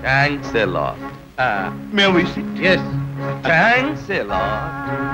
Thanks a lot మేము ఇసి ఎస్ థ్యాంక్స్ ఎ లాట్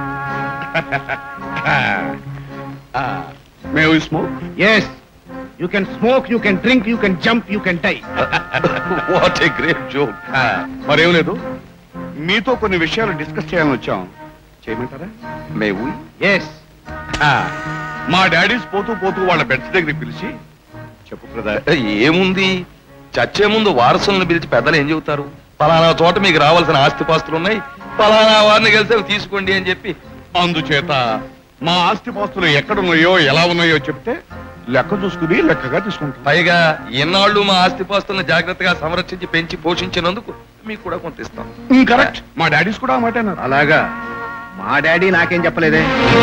మేము smoke yes you can smoke you can drink you can jump you can tie what a great joke మరేం లేదు మీతో కొన్ని విషయాలు డిస్కస్ చేయాలని వచ్చాం చేయమంటారా మే వి ఎస్ మా డాడీస్ పోతూ పోతూ వాళ్ళ బెడ్స్ దగ్గరికి పిలిచి చెప్పు బ్రదర్ ఏముంది చచ్చే ముందు వారసులను పిలిచి పెద్దలు ఏం చెబుతారు ఫలానా చోట మీకు రావాల్సిన ఆస్తిపాస్తులు ఉన్నాయి ఫలానా వారిని కలిసి అవి తీసుకోండి అని చెప్పి అందుచేత మా ఆస్తిపాస్తులు ఎక్కడున్నాయో ఎలా ఉన్నాయో చెప్తే లెక్క చూసుకుని లెక్కగా తీసుకుంటాం పైగా ఎన్నాళ్ళు మా ఆస్తిపాస్తులను జాగ్రత్తగా సంరక్షించి పెంచి పోషించినందుకు మీకు కూడా కొంత ఇస్తాం కరెక్ట్ మా డాడీస్ కూడా ఆ మాట అన్నారు అలాగా మా డాడీ నాకేం చెప్పలేదే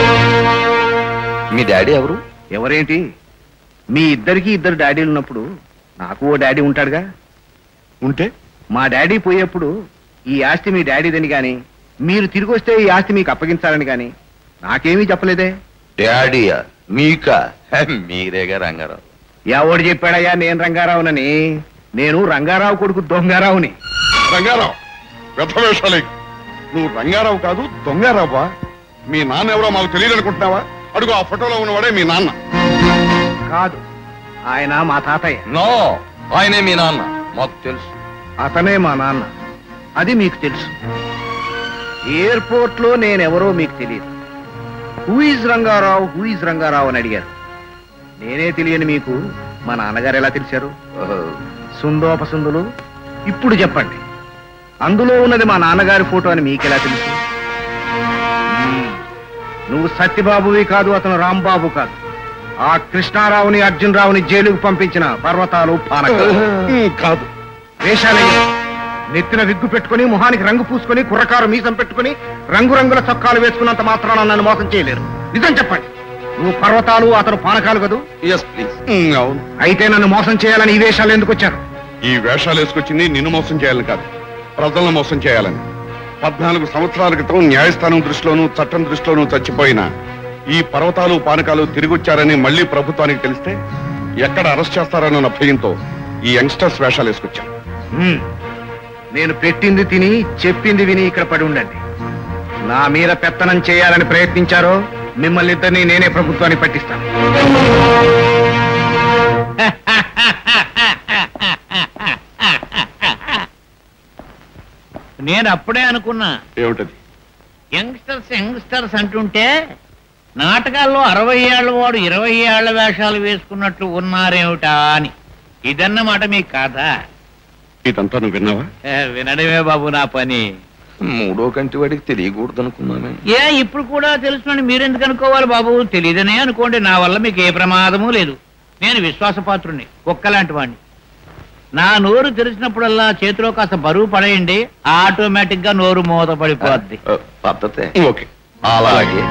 మీ డాడీ ఎవరు ఎవరేంటి మీ ఇద్దరికి ఇద్దరు డాడీలు ఉన్నప్పుడు నాకు ఓ డాడీ ఉంటాడుగా ఉంటే మా డాడీ పోయేప్పుడు ఈ ఆస్తి మీ డాడీదని గాని మీరు తిరిగి వస్తే ఈ ఆస్తి మీకు అప్పగించాలని గాని నాకేమీ చెప్పలేదే డాడీయా మీకా హే, మీరేగా రంగారావు ఎవడు చెప్పాడయ్యా నేను రంగారావునని నేను రంగారావు కొడుకు దొంగారావుని రంగారావు వ్యర్థ వేషాలే నువ్వు రంగారావు కాదు దొంగారావా మీ నాన్న ఎవరో మాకు తెలియదు అనుకుంటున్నావా అడుగు ఆ ఫోటోలో ఉన్నవాడే మీ నాన్న కాదు ఆయన మా తాతయ్య నో ఆయనే మీ నాన్న మాకు తెలుసు అతనే మా నాన్న అది మీకు తెలుసు ఎయిర్పోర్ట్ లో నేనెవరో మీకు తెలియదు who is Rangarao who is Rangarao అని అడిగారు నేనే తెలియని మీకు మా నాన్నగారు ఎలా తెలిసారు సుందోపసుందులు ఇప్పుడు చెప్పండి అందులో ఉన్నది మా నాన్నగారి ఫోటో అని మీకెలా తెలుసు మ్మ్. నువ్వు సత్యబాబువి కాదు అతను రాంబాబు కాదు ఆ కృష్ణారావుని అర్జునరావుని జైలుకు పంపించిన పర్వతాలు పానకాలు ఉమ్, కాదు వేషాలయ్య నెత్తిన విగ్గు పెట్టుకుని మొహానికి రంగు పూసుకొని కుర్రకారు మీసం పెట్టుకుని రంగురంగుల చొక్కాలు వేసుకున్నంత మాత్రాన నన్ను మోసం చేయలేరు నిజం చెప్పండి నువ్వు పర్వతాలు అతను పానకాలు కదూ ఎస్ ప్లీజ్ ఉమ్, అవును అయితే నన్ను మోసం చేయాలని ఈ వేషాలు ఎందుకు వచ్చారు ఈ వేషాలు వేసుకొచ్చింది నిన్ను మోసం చేయాలని కాదు ప్రజలను మోసం చేయాలని పద్నాలుగు సంవత్సరాల క్రితం న్యాయస్థానం దృష్టిలోనూ చట్టం దృష్టిలోనూ చచ్చిపోయిన ఈ పర్వతాలు పానకాలు తిరిగొచ్చారని మళ్ళీ ప్రభుత్వానికి తెలిస్తే ఎక్కడ అరెస్ట్ చేస్తారన్న భయంతో ఈ యంగ్స్టర్స్ వేషాలు వేసుకొచ్చాను హ్మ్. నేను పెట్టింది తిని చెప్పింది విని ఇక్కడ పడి ఉండండి నా మీద పెత్తనం చేయాలని ప్రయత్నించారో మిమ్మల్ని ఇద్దరిని నేనే ప్రభుత్వానికి పట్టిస్తాను నేను అప్పుడే అనుకున్నా ఏమిటది యంగ్స్టర్స్ యంగ్స్టర్స్ అంటుంటే నాటకాల్లో అరవై ఏళ్ల వాడు ఇరవై ఏళ్ల వేషాలు వేసుకున్నట్లు ఉన్నారేమిటా అని ఇదన్నమాట మీ కథ ఇదంతా నువ్వు విన్నావా ఏ, వినడమే బాబు నా పని మూడో కంటి వాడికి తెలియకూడదు అనుకున్నామే ఏ ఇప్పుడు కూడా తెలుసునని మీరెందుకు అనుకోవాలి బాబు తెలియదనే అనుకోండి నా వల్ల మీకు ఏ ప్రమాదము లేదు నేను విశ్వాసపాత్రుని కుక్కలాంటి వాడిని నా నోరు తెరిచినప్పుడల్లా చేతిలో కాస్త బరువు పడేయండి ఆటోమేటిక్ గా నోరు మూత పడిపోద్ది ఆ, పద్ధతే ఓకే అలాగే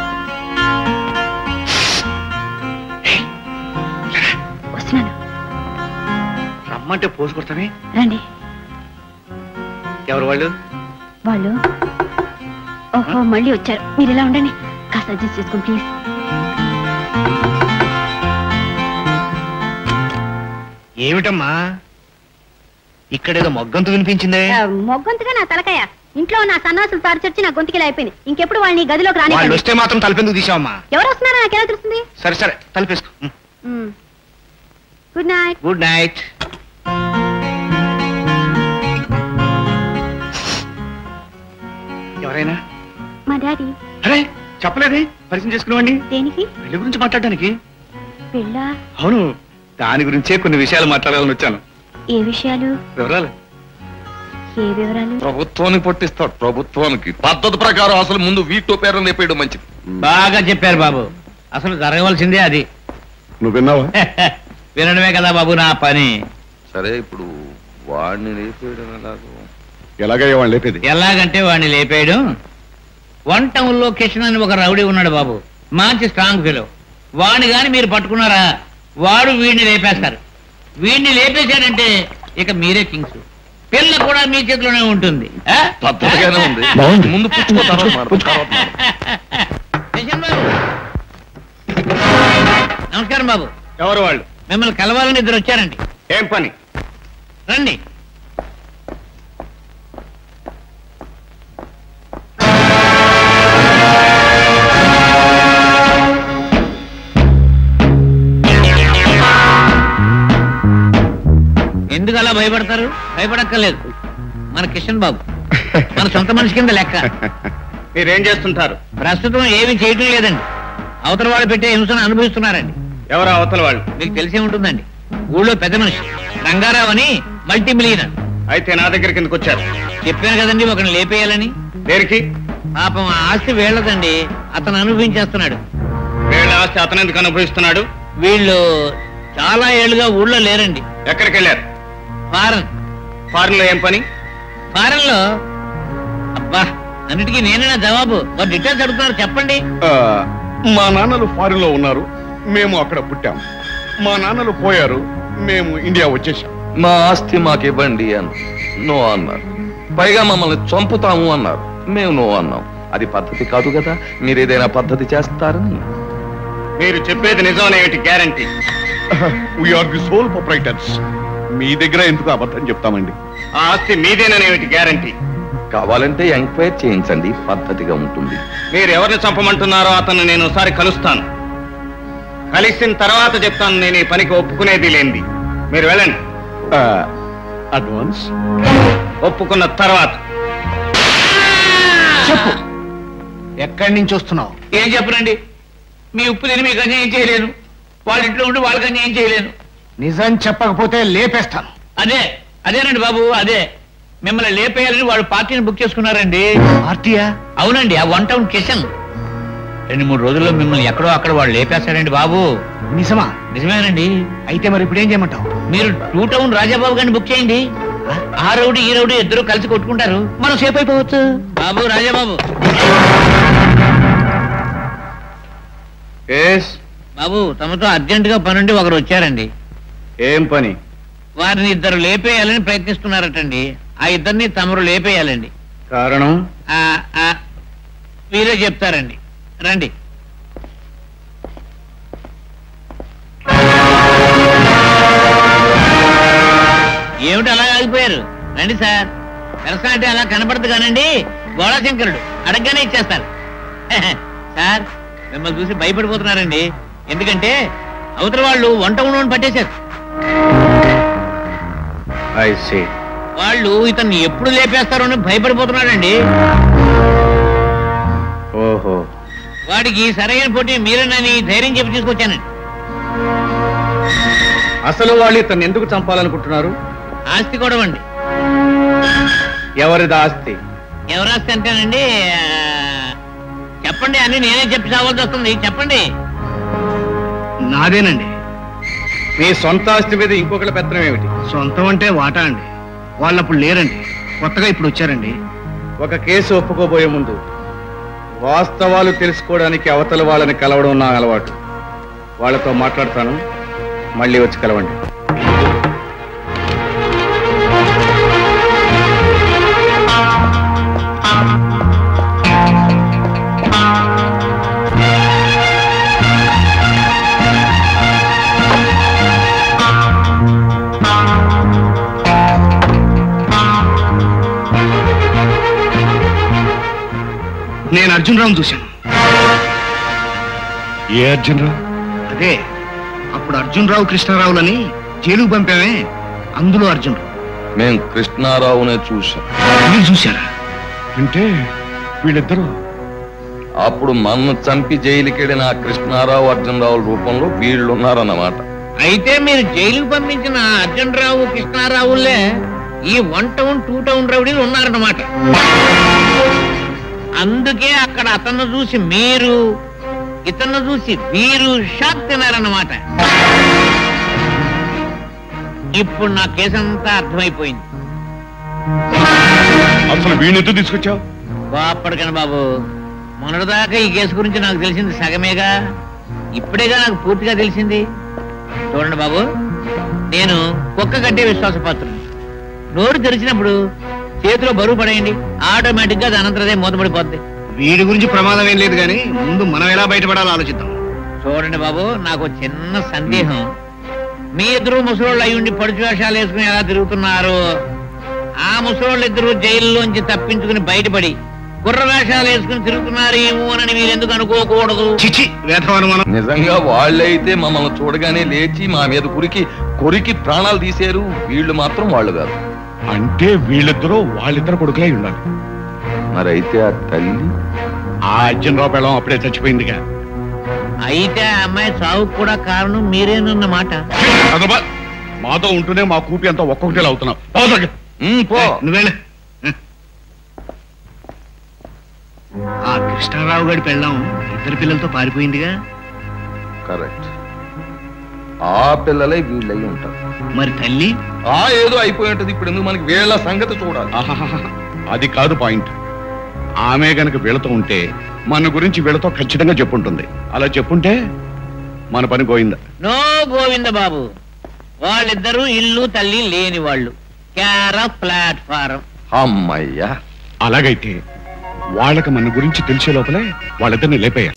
వస్తున్నాను రమ్మంటే పోసు కొడతామే రండి ఎవరు వాళ్ళు వాళ్ళు ఓహో మళ్ళీ వచ్చారు మీరు ఇలా ఉండండి కాస్త అడ్జస్ట్ చేసుకోండి ప్లీజ్ ఏమిటమ్మా ఇక్కడేదో మొగ్గంతు వినిపించిందే మొగ్గొంతుగా నా తలకాయ ఇంట్లో నా సన్నాసులు తారచొచ్చి నా గొంతుకిలా అయిపోయింది ఇంకెప్పుడు వాళ్ళని ఈ గదిలోకి వాళ్ళు రాని వస్తే మాత్రం తలపెందుకు తీసావమ్మా ఎవరు వస్తున్నారో నాకెలా తెలుస్తుంది సరే సరే తలపేసుకో గుడ్ నైట్ గుడ్ నైట్ ఎవరైనా మా డాడీ అరే చెప్పలేదే పరిచయం చేసుకునేవాడిని దేనికి పెళ్లి గురించి మాట్లాడడానికి పెళ్ళా అవును దాని గురించే కొన్ని విషయాలు మాట్లాడాలని వచ్చాను ఏ విషయాలు వివరాలు ఏ వివరాలు ప్రభుత్వానికి పట్టిస్తాడు ప్రభుత్వానికి పద్ధతి ప్రకారం అసలు ముందు వీటో పేరు లేపేయడం మంచిది బాగా చెప్పారు బాబు అసలు జరగవలసిందే అది నువ్వు విన్నావా వినడమే కదా బాబు నా పని సరే ఇప్పుడు వాడిని లేపేయడం ఎలాగో ఎలాగయ్యా వాళ్ళు లేపేది ఎలాగంటే వాడిని లేపేయడం వన్ టౌన్ లో కిషన్ అని ఒక రౌడీ ఉన్నాడు బాబు మంచి స్ట్రాంగ్ ఫీలో వాడిని గాని మీరు పట్టుకున్నారా వాడు వీడిని లేపేస్తారు వీడిని లేపేశాడంటే ఇక మీరే కింగ్స్ పిల్ల కూడా మీ చేతిలోనే ఉంటుంది ఆ? పద్ధతిగానే ఉంది బాగుంది. ముందు పుచ్చుకో తర్వాత మాట్లాడు, తర్వాత మాట్లాడు. కిషన్ బాబు నమస్కారం బాబు ఎవరు వాళ్ళు మిమ్మల్ని కలవాలని ఇద్దరు వచ్చారండి ఏం పని రండి భయపడతారు భయపడక్కర్లేదు మన కిషన్ బాబు మన సొంత మనిషి కింద లెక్క మీరేం చేస్తుంటారు ప్రస్తుతం ఏమీ చేయటం లేదండి అవతల వాళ్ళు పెట్టే హింసను అనుభవిస్తున్నారండి ఎవరు అవతల వాళ్ళు మీకు తెలిసే ఉంటుందండి ఊళ్ళో పెద్ద మనిషి రంగారావు అని మల్టీ మిలియనర్ అయితే నా దగ్గరికి ఎందుకు వచ్చారు చెప్పాను కదండి ఒకరిని లేపేయాలని దేనికి పాపం ఆ ఆస్తి వీళ్ళదండి అతను అనుభవించేస్తున్నాడు వీళ్ళ ఆస్తి అతను ఎందుకు అనుభవిస్తున్నాడు వీళ్ళు చాలా ఏళ్ళుగా ఊళ్ళో లేరండి ఎక్కడికి వెళ్ళారు ఫారెన్ ఫారెన్ లో ఏం పని ఫారెన్ లో అబ్బా అన్నిటికీ నేనేనా జవాబు వారు డీటెయిల్స్ అడుగుతున్నారు చెప్పండి ఆ, మా నాన్నలు ఫారిన్ లో ఉన్నారు మేము అక్కడ పుట్టాం మా నాన్నలు పోయారు మేము ఇండియా వచ్చేసాం మా ఆస్తి మాకు ఇవ్వండి అని నో అన్నారు పైగా మమ్మల్ని చంపుతాము అన్నారు మేము నో అన్నాం అది పద్ధతి కాదు కదా మీరు ఏదైనా పద్ధతి చేస్తారని మీరు చెప్పేది నిజమనేమిటి guarantee we are the sole proprietors మీ దగ్గర ఎందుకు అబద్ధం చెప్తామండి ఆ ఆస్తి మీదేననేమిటి గ్యారంటీ కావాలంటే ఎంక్వైరీ చేయించండి పద్ధతిగా ఉంటుంది మీరు ఎవరిని చంపమంటున్నారో అతను నేను ఒకసారి కలుస్తాను కలిసిన తర్వాత చెప్తాను నేను ఈ పనికి ఒప్పుకునేది లేనిది మీరు వెళ్ళండి అడ్వాన్స్ ఒప్పుకున్న తర్వాత చెప్పు ఎక్కడి నుంచి వస్తున్నావు ఏం చెప్పరండి మీ ఉప్పు తిని మీకు అన్యాయం చేయలేను వాళ్ళ ఇంట్లో ఉండి వాళ్ళకి అన్యాయం చేయలేను నిజం చెప్పకపోతే లేపేస్తాను అదే అదేనండి బాబు అదే మిమ్మల్ని లేపేయాలని వాళ్ళు పార్టీని బుక్ చేసుకున్నారండి పార్టీయా అవునండి ఆ వన్ టౌన్ కిషన్ రెండు మూడు రోజుల్లో మిమ్మల్ని ఎక్కడో అక్కడ వాళ్ళు లేపేస్తారండి బాబు నిజమా నిజమేనండి అయితే మరి ఇప్పుడు ఏం చేయమంటావు మీరు టూ టౌన్ రాజాబాబు గారిని బుక్ చేయండి ఆ రౌడీ ఈ రౌడీ ఇద్దరు కలిసి కొట్టుకుంటారు మనం సేఫ్ అయిపోవచ్చు బాబు రాజాబాబు బాబు తమతో అర్జెంట్ గా పనుండి ఒకరు వచ్చారండి ఏం పని వారిని ఇద్దరు లేపేయాలని ప్రయత్నిస్తున్నారటండి ఆ ఇద్దరిని తమరు లేపేయాలండి కారణం ఆ, ఆ, మీరే చెప్తారండి రండి ఏమిటి అలా ఆగిపోయారు రండి సార్ పెరసనాటి అలా కనపడదు కానండి గోళాశంకరుడు అడగగానే ఇచ్చేస్తారు సార్ మిమ్మల్ని చూసి భయపడిపోతున్నారండి ఎందుకంటే అవతల వాళ్ళు వంట ఉండవని పట్టేశారు ఐ సీ వాళ్ళు ఇతన్ని ఎప్పుడు లేపేస్తారో అని భయపడిపోతున్నాడండి ఓహో వాడికి సరైన పోటీ మీరేనని ధైర్యం చెప్పి తీసుకొచ్చానండి అసలు వాళ్ళు ఇతన్ని ఎందుకు చంపాలనుకుంటున్నారు ఆస్తి కూడా అండి ఎవరిది ఆస్తి ఎవరు ఆస్తి అంటేనండి ఆ, చెప్పండి అని నేనే చెప్పి చావాల్సి వస్తుంది చెప్పండి నాదేనండి మీ సొంత ఆస్తి మీద ఇంకొకటి పెత్తనం ఏమిటి సొంతం అంటే వాటా అండి వాళ్ళప్పుడు లేరండి కొత్తగా ఇప్పుడు వచ్చారండి ఒక కేసు ఒప్పుకోబోయే ముందు వాస్తవాలు తెలుసుకోవడానికి అవతల వాళ్ళని కలవడం నా అలవాటు వాళ్ళతో మాట్లాడతాను మళ్ళీ వచ్చి కలవండి నేను అర్జున్ రావు చూశాను ఏ అర్జున్ రావు అదే అప్పుడు అర్జున్ రావు కృష్ణారావులని జైలుకు పంపామే అందులో అర్జున్ రావు మేం కృష్ణారావునే చూసాం మీరు చూశారా అంటే వీళ్ళిద్దరూ అప్పుడు మన్ను చంపి జైలుకెళ్ళిన ఆ కృష్ణారావు అర్జునరావుల రూపంలో వీళ్ళున్నారన్నమాట అయితే మీరు జైలుకు పంపించిన అర్జున్ రావు కృష్ణారావులే ఈ వన్ టౌన్ టూ టౌన్ రౌడీలు ఉన్నారన్నమాట అందుకే అక్కడ అతను చూసి మీరు ఇతను చూసి వీరు షాక్ తినారన్నమాట ఇప్పుడు నా కేసు అంతా అర్థమైపోయింది అసలు వీళ్ళెందుకు తీసుకొచ్చావు బాపడకను బాబు మొన్నటిదాకా ఈ కేసు గురించి నాకు తెలిసింది సగమేగా ఇప్పుడేగా నాకు పూర్తిగా తెలిసింది చూడండి బాబు నేను కుక్క కట్టే విశ్వాసపాత్రుడు నోరు తెరిచినప్పుడు చేతిలో బరువు పడేయండి ఆటోమేటిక్ గా దాని అంతటదే మూతపడిపోద్ది వీడి గురించి ప్రమాదం ఏం లేదు కానీ ముందు మనం ఎలా బయటపడాలో ఆలోచిద్దాం చూడండి బాబు నాకు చిన్న సందేహం మీ ఇద్దరు ముసలోళ్ళు అయి ఉండి పడుచు వేషాలు వేసుకుని ఎలా తిరుగుతున్నారు ఆ ముసలోళ్ళు ఇద్దరు జైల్లోంచి తప్పించుకుని బయటపడి గుర్ర వేషాలు వేసుకుని తిరుగుతున్నారేమో అని మీరు ఎందుకు అనుకోకూడదు చిచి వేధవనుమానం నిజంగా వాళ్ళైతే మమ్మల్ని చూడగానే లేచి మా మీద కురికి కొరికి ప్రాణాలు తీశారు వీళ్ళు మాత్రం వాళ్ళు కాదు అంటే వీళ్ళిద్దరూ వాళ్ళిద్దరు కొడుకులై ఉండాలి మరి అయితే ఆ తల్లి ఆ అర్జునరావు పెళ్ళం అప్పుడే చచ్చిపోయిందిగా అయితే ఆ అమ్మాయి చావుకు కూడా కారణం మీరేనన్నమాట అదబ్బా, మాతో ఉంటూనే మా కూపి అంతా ఒక్కొక్కటి అవుతున్నాం అవతలకి. ఉమ్, పో నువ్వేళ ఆ కృష్ణారావు గారి పెళ్ళాం ఇద్దరు పిల్లలతో పారిపోయిందిగా కరెక్ట్ ఆ పిల్లలే వీళ్ళై ఉంటారు మరి తల్లి ఆ ఏదో అయిపోయి ఉంటది ఇప్పుడు ఎందుకు మనకి వీళ్ళ సంగతి చూడాలి ఆహాహాహా. అది కాదు పాయింట్ ఆమె గనక వీళ్ళతో ఉంటే మన గురించి వీళ్ళతో ఖచ్చితంగా చెప్పుంటుంది అలా చెప్పుంటే మన పని పోయిందా నో గోవింద బాబు వాళ్ళిద్దరూ ఇల్లు తల్లి లేని వాళ్ళు క్యార ప్లాట్ఫారం అమ్మయ్యా అలాగైతే వాళ్ళకి మన గురించి తెలిసే లోపలే వాళ్ళిద్దరిని లేపేయాలి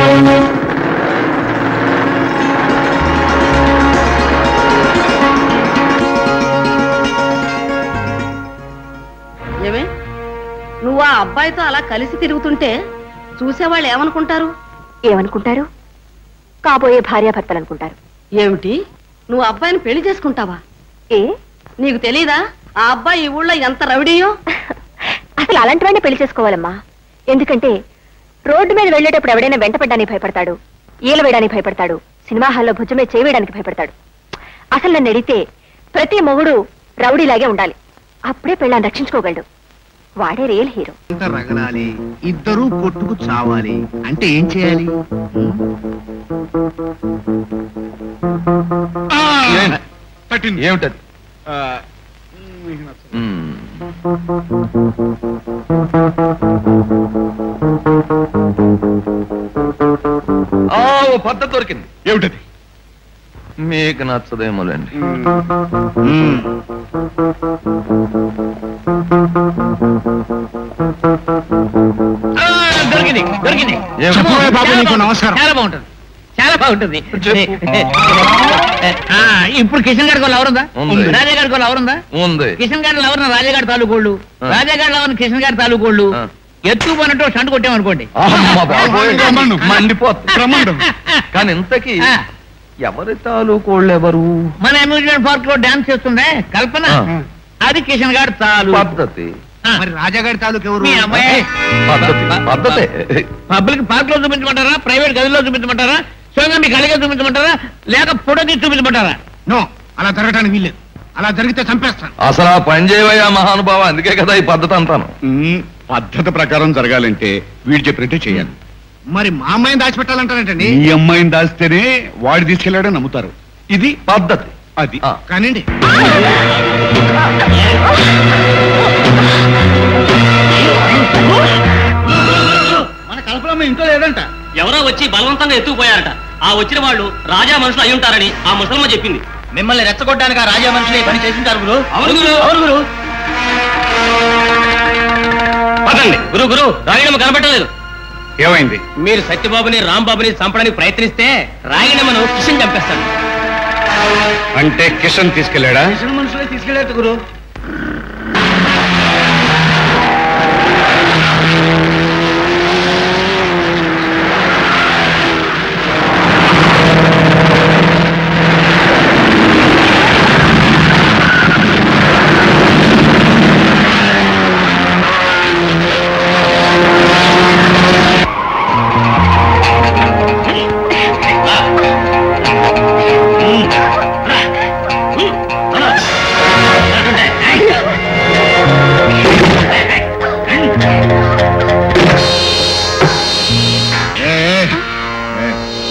ఏమే నువ్వు ఆ అబ్బాయితో అలా కలిసి తిరుగుతుంటే చూసేవాళ్ళు ఏమనుకుంటారు ఏమనుకుంటారు కాబోయే భార్యాభర్తలు అనుకుంటారు ఏమిటి నువ్వు అబ్బాయిని పెళ్లి చేసుకుంటావా ఏ నీకు తెలీదా ఆ అబ్బాయి ఈ ఊళ్ళో ఎంత రవిడియో అసలు అలాంటి వాడిని పెళ్లి చేసుకోవాలమ్మా ఎందుకంటే రోడ్డు మీద వెళ్ళేటప్పుడు ఎవడైనా వెంటపడడానికి భయపడతాడు ఈల వేయడానికి భయపడతాడు సినిమా హాల్లో భుజమే చేయడానికి భయపడతాడు అసలు నన్ను అడిగితే ప్రతి మొగుడు రౌడీలాగే ఉండాలి అప్పుడే పెళ్ళాన్ని రక్షించుకోగలడు వాడే రియల్ హీరో అంత రగడాలి ఇద్దరూ కొట్టుకు చావాలి అంటే ఏం చేయాలి ఏం? తట్టింది ఏమిటది ఆ, ఉమ్. ఆ, ఓ పద్ధతి దొరికింది ఏమిటది మీకు నచ్చదేమోలేండి మ్మ్. ఆ, దొరికింది దొరికింది ఏం? చెప్పబోయే బాబు చాలా నీకు బాగుంటుంది, నమస్కారం. చాలా బాగుంటుంది చాలా బాగుంటుంది చెప్పు. ఆ, ఇప్పుడు కిషన్ గారికి వాళ్ళు ఎవరుందా ఉంది. రాజా గారికి వాళ్ళు ఎవరుందా ఉంది కిషన్ గారి ఎవరు రాజాగారి తాలూకోళ్ళు ఆ. రాజాగారి ఎవరు కిషన్ గారి తాలూకోళ్ళు ఆ. ఎత్తు పన్నట్టు షంట్ కొట్టామనుకోండి అమ్మ బాబోయ్, బ్రహ్మాండం. మండిపోతుంది బ్రహ్మాండం. కానీ ఇంతకీ ఆ. ఎవరి తాలూకోళ్ళు ఎవరు మన అమ్యూజ్మెంట్ పార్క్ లో డాన్స్ చేస్తుండే కల్పన ఆ. అది కిషన్ గారి తాలూ పద్ధతి ఆ. మరి రాజాగారి తాలూకు ఎవరు మీ అమ్మాయి పద్ధతి పద్ధతే పబ్లిక్ పార్క్ లో చూపించమంటారా ప్రైవేట్ గదిలో చూపించమంటారా స్వయంగా మీ కళగా చూపించమంటారా లేక ఫోటో తీసి చూపించమంటారా నో అలా జరగటానికి వీల్లేదు అలా జరిగితే చంపేస్తాను అసలు ఆ పని చేయవయ్యా మహానుభావ అందుకే కదా ఈ పద్ధతి అంతాను మ్మ్. పద్ధతి ప్రకారం జరగాలంటే వీడు చెప్పినట్టే చేయాలి మరి మా అమ్మాయిని దాచిపెట్టాలంటారంటండి ఈ అమ్మాయిని దాస్తేనే వాడు తీసుకెళ్లాడని నమ్ముతారు ఇది పద్ధతి అది ఆ. కానివ్వండి మన కల్పనమ్మ ఇంట్లో లేదంట ఎవరో వచ్చి బలవంతంగా ఎత్తుకుపోయారట ఆ వచ్చిన వాళ్ళు రాజా మనుషులు అయి ఉంటారని ఆ ముసలమ్మ చెప్పింది మిమ్మల్ని రెచ్చగొట్టడానికి ఆ రాజా మనుషులు ఈ పని చేసింటారు గురు అవును గురు అవును గురు పదండి గురు గురు రాగిణమ్మ కనబట్టలేదు ఏమైంది మీరు సత్యబాబుని రాంబాబుని చంపడానికి ప్రయత్నిస్తే రాగిణమ్మను కిషన్ చంపేస్తాడు అంటే కిషన్ తీసుకెళ్లాడా మనుషులే తీసుకెళ్ళేట్టు గురు ఏ, ఏ.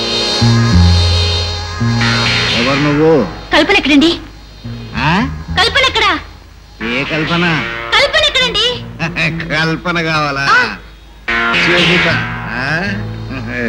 ఎవరు నువ్వు కల్పన ఎక్కడండి ఆ? కల్పన ఎక్కడా ఏ కల్పన కల్పన ఎక్కడండి కల్పన కావాలా చెబుతా. ఆ? ఏ.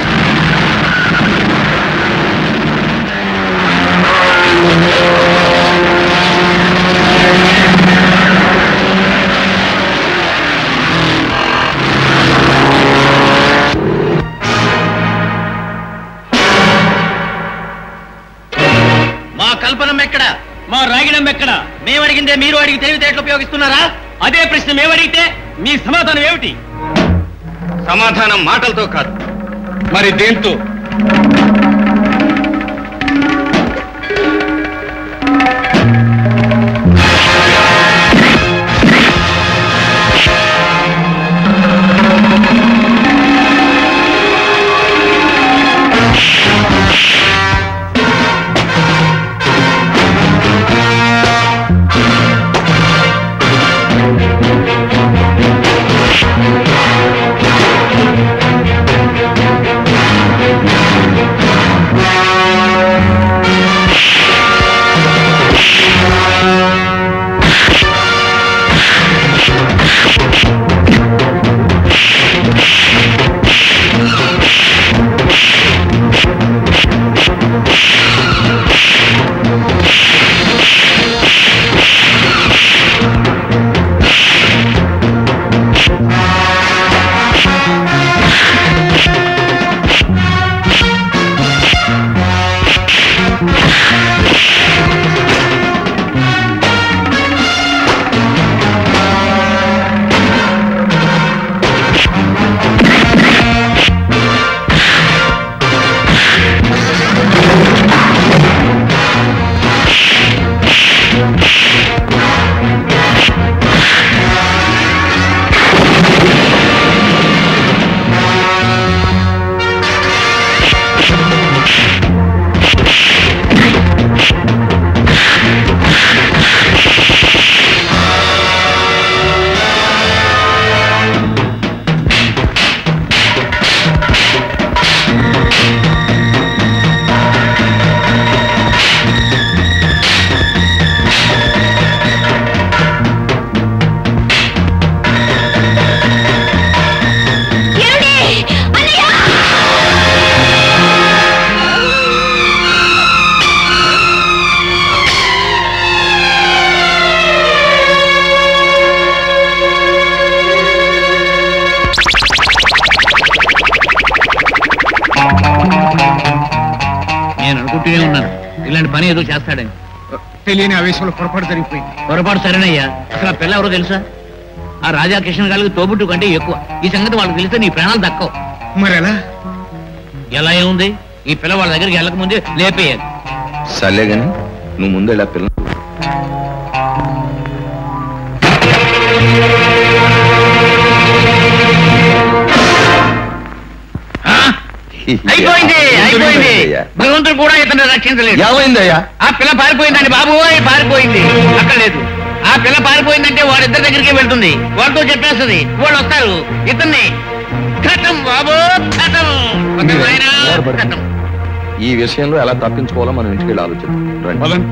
ఆ మా కల్పనం ఎక్కడ మా రాగిణం ఎక్కడ మేము అడిగిందే మీరు అడిగి తెలివితేటలు ఉపయోగిస్తున్నారా అదే ప్రశ్న మేము అడిగితే మీ సమాధానం ఏమిటి సమాధానం మాటలతో కాదు మరి దేంతో నేను అనుకుంటూనే ఉన్నాను ఇలాంటి పని ఏదో చేస్తాడని తెలియని ఆవేశంలో పొరపాటు జరిగిపోయింది పొరపాటు సరేనయ్యా అసలు ఆ పిల్ల ఎవరో తెలుసా ఆ రాజాకృష్ణ గారికి తోబుట్టు కంటే ఎక్కువ ఈ సంగతి వాళ్ళకి తెలిస్తే నీ ప్రాణాలు దక్కవు మరి ఎలా ఎలా ఏముంది ఈ పిల్ల వాళ్ళ దగ్గరికి వెళ్ళక ముందే లేపేయాలి సర్లే గాని నువ్వు ముందు ఇలా పిల్ల ఆ? అయిపోయింది అయిపోయింది భగవంతుడు కూడా ఇతను రక్షించలేదు ఏమైందయ్యా ఆ పిల్ల పారిపోయిందండి బాబు పారిపోయింది అక్కడ లేదు ఆ పిల్ల పారిపోయిందంటే వాడిద్దరి దగ్గరికి వెళ్తుంది వాళ్ళతో చెప్పేస్తుంది వాళ్ళు వస్తారు ఇతన్ని కథం బాబు కథం ఒక నాయనా, కథం ఈ విషయంలో ఎలా తప్పించుకోవాలో మనం ఇంటికి వెళ్ళి ఆలోచిద్దాం రండి. పదండి.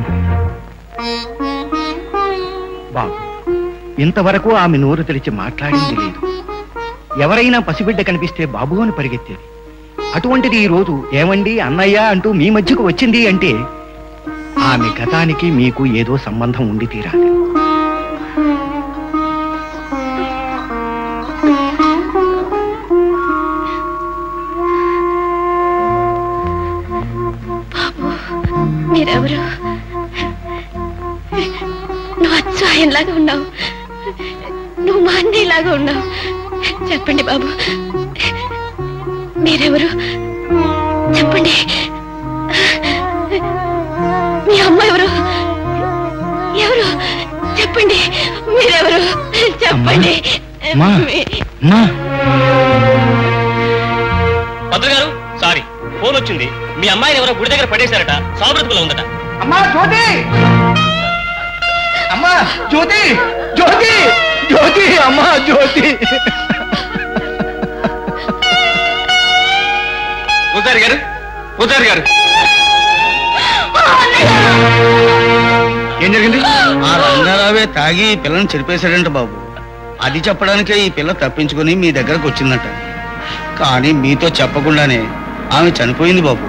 బాబు ఇంతవరకు ఆమె నోరు తెరిచి మాట్లాడింది లేదు ఎవరైనా పసిబిడ్డ కనిపిస్తే బాబు అని పరిగెత్తేది అటువంటిది ఈ రోజు ఏమండి అన్నయ్య అంటూ మీ మధ్యకు వచ్చింది అంటే ఆమె గతానికి మీకు ఏదో సంబంధం ఉండి తీరాలి మీరెవరు నువ్వు అచ్చు ఆయనలాగా ఉన్నావు నువ్వు మా అన్నయ్యలాగా ఉన్నావు చెప్పండి బాబు మీరెవరు చెప్పండి మీ అమ్మ ఎవరు ఎవరు చెప్పండి మీరెవరు చెప్పండి అమ్మా. మీ- మా భద్ర గారు సారీ ఫోన్ వచ్చింది మీ అమ్మాయిని ఎవరో గుడి దగ్గర పడేశారట సాబ్రతుకులో ఉందట అమ్మా జ్యోతి అమ్మా జ్యోతి జ్యోతి జ్యోతి అమ్మా జ్యోతి పూజారి గారు పూజారి గారు ఏం జరిగింది ఆ రంగారావే తాగి ఈ పిల్లని చెరిపేశాడంట బాబు అది చెప్పడానికే ఈ పిల్ల తప్పించుకుని మీ దగ్గరకు వచ్చిందట కానీ మీతో చెప్పకుండానే ఆమె చనిపోయింది బాబు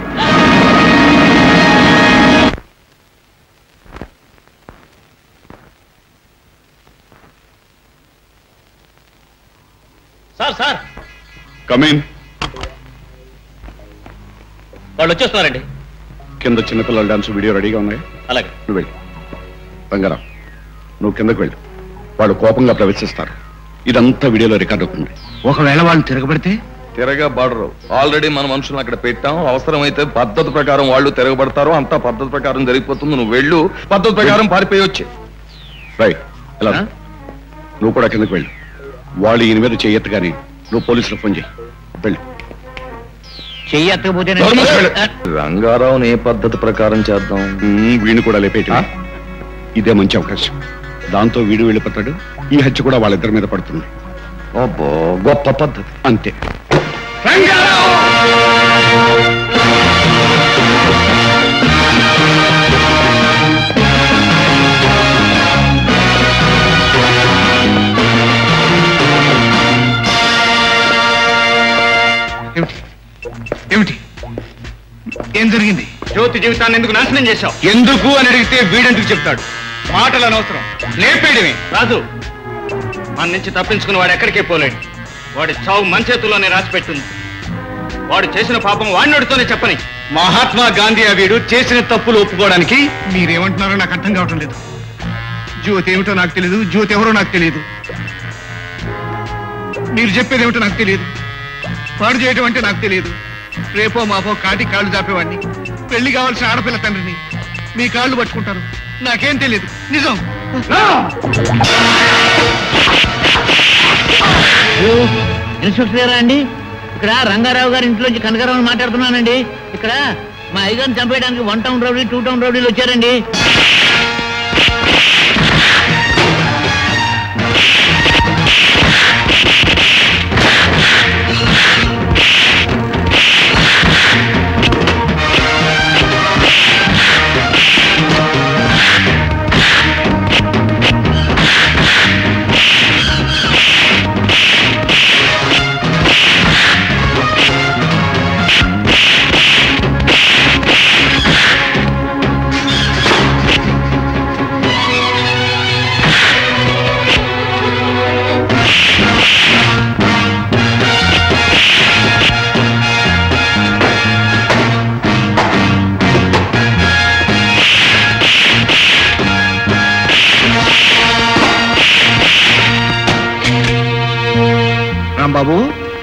సార్ సార్ కమీన్ వాళ్ళు వచ్చేస్తున్నారండి కింద చిన్నపిల్లల డాన్స్ వీడియో రెడీగా ఉన్నాయి అలాగే నువ్వు వెళ్ళు రంగారావు నువ్వు కిందకు వెళ్ళు వాళ్ళు కోపంగా ప్రవేశిస్తారు ఇదంతా వీడియోలో రికార్డ్ అవుతుంది ఒకవేళ వాళ్ళు తిరగబడితే తిరగబడరు ఆల్రెడీ మన మనుషులను అక్కడ పెట్టాం అవసరమైతే పద్ధతి ప్రకారం వాళ్ళు తిరగబడతారు అంతా పద్ధతి ప్రకారం జరిగిపోతుంది నువ్వు వెళ్ళు పద్ధతి ప్రకారం పారిపోయి వచ్చి రైట్ ఎలా నువ్వు కూడా కిందకు వెళ్ళు వాళ్ళు ఈయన మీద చెయ్యట్టుగాని నువ్వు పోలీసులకు ఫోన్ చేయి వెళ్ళు చెయ్యి ఎత్తకపోతే రంగారావుని ఏ పద్ధతి ప్రకారం చేద్దాం ఉమ్, వీడిని కూడా లేపేటి ఇదే మంచి అవకాశం దాంతో వీడు వెళ్ళిపోతాడు ఈ హత్య కూడా వాళ్ళిద్దరి మీద పడుతుంది అబ్బో గొప్ప పద్ధతి అంతే ఏమిటి ఏమిటి ఏం జరిగింది జ్యోతి జీవితాన్ని ఎందుకు నాశనం చేశావు ఎందుకు అని అడిగితే వీడెందుకు చెప్తాడు మాటలు అనవసరం లేపేయడమే రాజు మన నుంచి తప్పించుకుని వాడు ఎక్కడికే పోలేడు వాడి చావు మన చేతుల్లోనే రాసి పెట్టింది వాడు చేసిన పాపం వాడినోడితోనే చెప్పని మహాత్మా గాంధీ ఆ వీడు చేసిన తప్పులు ఒప్పుకోవడానికి మీరేమంటున్నారో నాకు అర్థం కావటం లేదు జ్యోతి ఏమిటో నాకు తెలియదు జ్యోతి ఎవరో నాకు తెలియదు మీరు చెప్పేది ఏమిటో నాకు తెలియదు పాడు చేయటం అంటే నాకు తెలియదు రేపో మాపో కాటి కాళ్ళు చాపేవాడిని పెళ్లి కావాల్సిన ఆడపిల్ల తండ్రిని మీ కాళ్ళు పట్టుకుంటారు నాకేం తెలియదు నిజం ఇన్స్పెక్టర్ గారా అండి ఇక్కడ రంగారావు గారి ఇంట్లోంచి కనకారావు మాట్లాడుతున్నానండి ఇక్కడ మా అయ్యగారిని చంపేయడానికి one town rowdy two town రౌడీలు వచ్చారండి రాంబాబు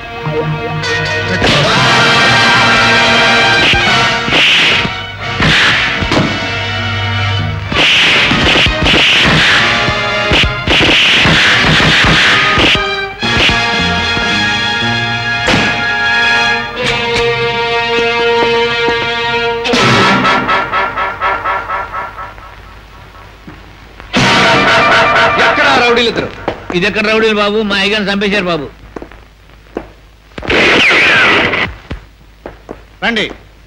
ఎక్కడ రౌడీలు ఇద్దరు ఇది ఎక్కడ రౌడీలు బాబు మా అయ్యగారిని చంపేశారు బాబు రండి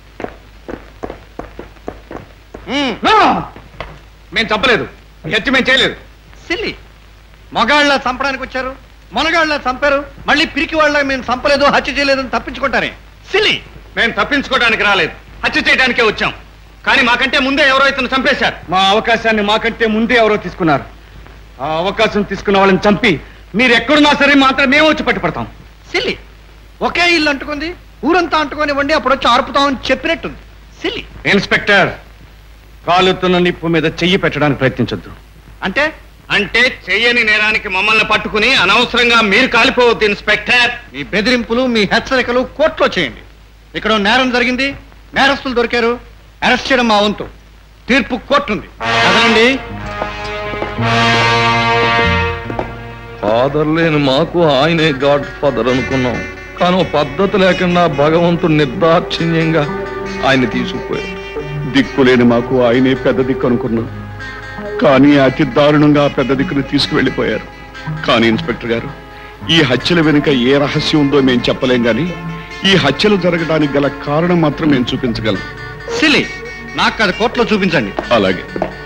మేము చంపలేదు హెచ్చు మేము చేయలేదు సిల్లి మగాళ్ళ చంపడానికి వచ్చారు మనగాళ్ళ చంపారు మళ్ళీ పిరికి వాళ్ళ మేము చంపలేదు హత్య చేయలేదు అని తప్పించుకుంటారే సిల్లి మేము తప్పించుకోవడానికి రాలేదు హత్య చేయడానికే వచ్చాం కానీ మాకంటే ముందే ఎవరో ఇతను చంపేశారు మా అవకాశాన్ని మాకంటే ముందే ఎవరో తీసుకున్నారు ఆ అవకాశం తీసుకున్న వాళ్ళని చంపి మీరు ఎక్కడున్నా సరే మాత్రం మేము వచ్చి పట్టుపడతాం సిల్లి ఒకే ఇల్లు అంటుకుంది ఊరంతా అంటుకొని అప్పుడు వచ్చి ఆర్పుతామని చెప్పినట్టుంది సిల్లి ఇన్స్పెక్టర్ కాలుతున్న నిప్పు మీద చెయ్యి పెట్టడానికి ప్రయత్నించొద్దు అంటే అంటే చెయ్యని నేరానికి మమ్మల్ని పట్టుకుని అనవసరంగా మీరు కాలిపోవద్దు ఇన్స్పెక్టర్ మీ బెదిరింపులు మీ హెచ్చరికలు కోర్టులో చేయండి ఇక్కడ ఓ నేరం జరిగింది నేరస్తులు దొరికారు అరెస్ట్ చేయడం మా వంతు తీర్పు కోర్టు ఉంది కదలండి ఫాదర్ లేని మాకు ఆయనే గాడ్ ఫాదర్ అనుకున్నాం కానీ ఓ పద్ధతి లేకుండా భగవంతుడు నిర్దాక్షిణ్యంగా ఆయన తీసుకుపోయాడు దిక్కులేని మాకు ఆయనే పెద్ద దిక్కు అనుకున్నాం కానీ అతి దారుణంగా ఆ పెద్ద దిక్కును తీసుకువెళ్ళిపోయారు కానీ ఇన్స్పెక్టర్ గారు ఈ హత్యల వెనుక ఏ రహస్యం ఉందో మేము చెప్పలేం గాని ఈ హత్యలు జరగడానికి గల కారణం మాత్రం మేము చూపించగలం సిలి నాకు అది కోర్టులో చూపించండి అలాగే